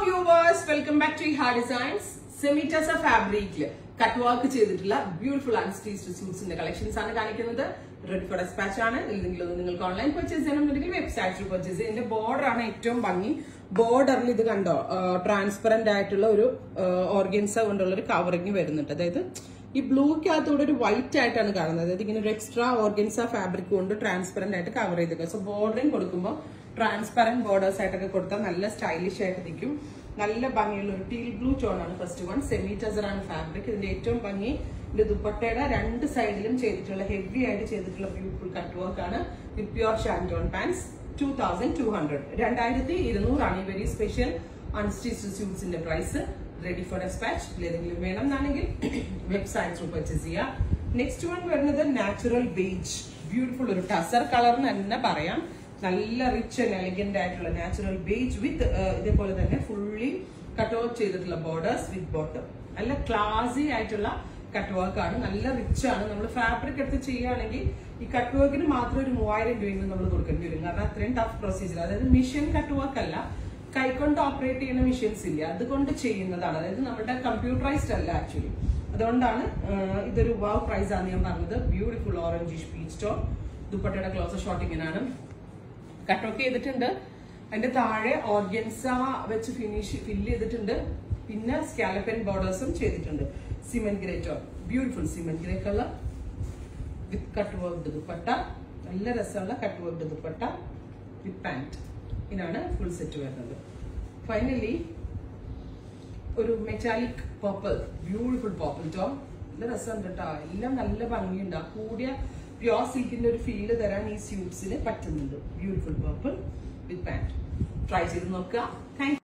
viewers welcome back to ഹാ designs സെമിറ്റസ ഫാബ്രിക്കില് കട്ട് വർക്ക് ചെയ്തിട്ടുള്ള ബ്യൂട്ടിഫുൾ അൺസ്റ്റീച്ച്ഡ് സ്യൂട്ട്സിന്റെ കളക്ഷൻസ് ആണ് കാണിക്കുന്നത് റെഡി ഫോർ ഡെസ്പാച്ച് ആണ് ഇതിലെങ്കിലും നിങ്ങൾക്ക് ഓൺലൈൻ പർച്ചേസ് ചെയ്യണമെന്നുണ്ടെങ്കിൽ വെബ്സൈറ്റിൽ പർച്ചേസ് ചെയ്യാം ഇതിന്റെ ബോർഡർ ആണ് ഏറ്റവും ഭംഗി ബോർഡറിൽ ഇത് കണ്ടോ ട്രാൻസ്പെറന്റ് ആയിട്ടുള്ള ഒരു ഓർഗൻസ കൊണ്ടുള്ള ഒരു കവറിങ് വരുന്നുണ്ട് അതായത് ഈ ബ്ലൂക്കകത്തൂടെ ഒരു വൈറ്റ് ആയിട്ടാണ് കാണുന്നത് അതായത് ഇങ്ങനെ ഒരു എക്സ്ട്രാ ഓർഗൻസ ഫാബ്രിക് കൊണ്ട് ട്രാൻസ്പെറന്റ് ആയിട്ട് കവർ ചെയ്തിരിക്കുക സോ ബോർഡറിങ് കൊടുക്കുമ്പോൾ ട്രാൻസ്പെറന്റ് ബോർഡേഴ്സ് ആയിട്ടൊക്കെ കൊടുത്താൽ നല്ല സ്റ്റൈലിഷ് ആയിട്ട് നിൽക്കും നല്ല ഭംഗിയുള്ള ഒരു ടീൽ ബ്ലൂ ടോൺ ആണ് ഫസ്റ്റ് വൺ സെമി ടസർ ആണ് ഫാബ്രിക് ഇതിന്റെ ഏറ്റവും ഭംഗി ഇതിന്റെ ദുപ്പട്ടയുടെ രണ്ട് സൈഡിലും ചെയ്തിട്ടുള്ള ഹെവി ആയിട്ട് ചെയ്തിട്ടുള്ള ബ്യൂട്ടിഫുൾ കട്ട് വർക്ക് ആണ് with pure shantoon pants two thousand two hundred രണ്ടായിരത്തി ഇരുന്നൂറാണ് ഈ വെരി സ്പെഷ്യൽ അൺസ്റ്റിച്ച് സ്യൂട്ട്സിന്റെ പ്രൈസ് റെഡി ഫോർ ഡെസ്പാച്ച് ഏതെങ്കിലും വേണം എന്നാണെങ്കിൽ വെബ്സൈറ്റ് ത്രൂ പർച്ചേസ് ചെയ്യാം നെക്സ്റ്റ് വൺ വരുന്നത് നാച്ചുറൽ ബേജ് ബ്യൂട്ടിഫുൾ ഒരു ടസർ കളർ എന്ന് തന്നെ പറയാം നല്ല റിച്ച് ആൻഡ് എലിഗന്റ് ആയിട്ടുള്ള നാച്ചുറൽ ബേജ് വിത്ത് ഇതേപോലെ തന്നെ ഫുള്ളി കട്ട് ഔട്ട് ചെയ്തിട്ടുള്ള ബോർഡേഴ്സ് വിത്ത് ബോട്ടം നല്ല ക്ലാസി ആയിട്ടുള്ള കട്ട് വർക്ക് ആണ് നല്ല റിച്ച് ആണ് നമ്മൾ ഫാബ്രിക് എടുത്ത് ചെയ്യുകയാണെങ്കിൽ ഈ കട്ട് വർക്കിന് മാത്രം ഒരു മൂവായിരം രൂപയെങ്കിലും നമ്മൾ കൊടുക്കേണ്ടി വരും കാരണം അത്രയും ടഫ് പ്രൊസീജിയർ അതായത് മിഷൻ കട്ട് വർക്ക് അല്ല കൈകൊണ്ട് ഓപ്പറേറ്റ് ചെയ്യുന്ന മെഷീൻസ് ഇല്ല അതുകൊണ്ട് ചെയ്യുന്നതാണ് അതായത് നമ്മുടെ കമ്പ്യൂട്ടറൈസ്ഡ് അല്ല ആക്ച്വലി അതുകൊണ്ടാണ് ഇതൊരു വാവ് പ്രൈസ് ആണ് ഞാൻ പറഞ്ഞത് ബ്യൂട്ടിഫുൾ ഓറഞ്ച് പീച്ച് ടോൺ ദുപ്പട്ടയുടെ ക്ലോസ് ഷോട്ടിങ്ങിനാണ് കട്ടൊക്കെ ചെയ്തിട്ടുണ്ട് അതിന്റെ താഴെ ഓർഗൻസ വെച്ച് ഫിനിഷ് ഫില്ല് ചെയ്തിട്ടുണ്ട് പിന്നെ സ്കാലപ്പൻ ബോർഡേഴ്സും ചെയ്തിട്ടുണ്ട് cement grey tone beautiful cement grey colour with cut work dupatta നല്ല രസമുള്ള cut work dupatta with pant ഇതാണ് ഫുൾ സെറ്റ് വരുന്നത് ഫൈനലി ഒരു metallic purple beautiful purple tone നല്ല രസമുണ്ട് കേട്ടോ എല്ലാം നല്ല ഭംഗിയുണ്ട് ആ കൂടിയ പ്യോർ സിൽക്കിന്റെ ഒരു ഫീല് തരാൻ ഈ സ്യൂട്ട്സിന് പറ്റുന്നുണ്ട് beautiful purple with pant try ചെയ്ത് നോക്കുക താങ്ക്